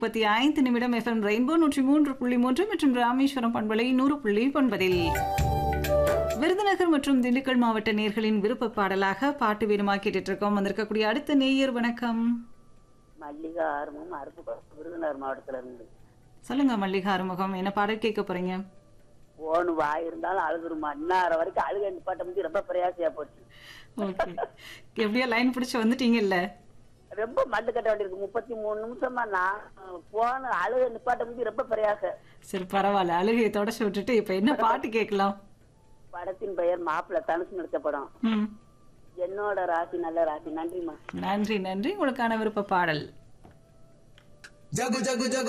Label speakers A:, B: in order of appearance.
A: முப்பத்தி ஐந்து நிமிடம் எஃப்எம் ரெயின்போ நூற்றி மூன்று புள்ளி மூன்று மற்றும் ராமேஸ்வரம் பண்பலை நூறு புள்ளி ஒன்பதில் விருதுநகர் மற்றும் திண்டுக்கல் மாவட்ட நேர்களின் விருப்ப பாடலாக பாட்டு வீரமா கேட்டுட்டு இருக்கோம் வந்திருக்கக்கூடிய அடுத்த நேயர் வணக்கம்
B: மல்லிகா ஆர்வம் அருப்பு விருதுநகர் மாவட்டத்துல இருந்து
A: சொல்லுங்க மல்லிகா ஆறுமுகம் என்ன பாடல் கேட்க போறீங்க
B: போன் வாய் இருந்தாலும் அழுதுருமா இன்னார வரைக்கும் அழுக நிப்பாட்ட முடிஞ்சு ரொம்ப பிரயாசையா போச்சு
A: ஓகே எப்படியோ லைன் பிடிச்சு வந்துட்டீங்கல்ல
B: ரொம்ப மல்லு கட்ட வேண்டியிருக்கு முப்பத்தி மூணு நிமிஷமா நான் போன அழுக நிப்பாட்ட முடிஞ்சு ரொம்ப பிரயாசம்
A: சரி பரவாயில்ல அழுகையை தொடச்சு விட்டுட்டு இப்ப என்ன பாட்டு கேட்கலாம்
B: படத்தின் பெயர் மாப்பிள்ளை தனுசு நடிச்ச படம்
A: ம்
B: என்னோட ராசி நல்ல ராசி நன்றிம்மா
A: நன்றி நன்றி உங்களுக்கான விருப்ப பாடல்
C: ஜகு ஜகு ஜகு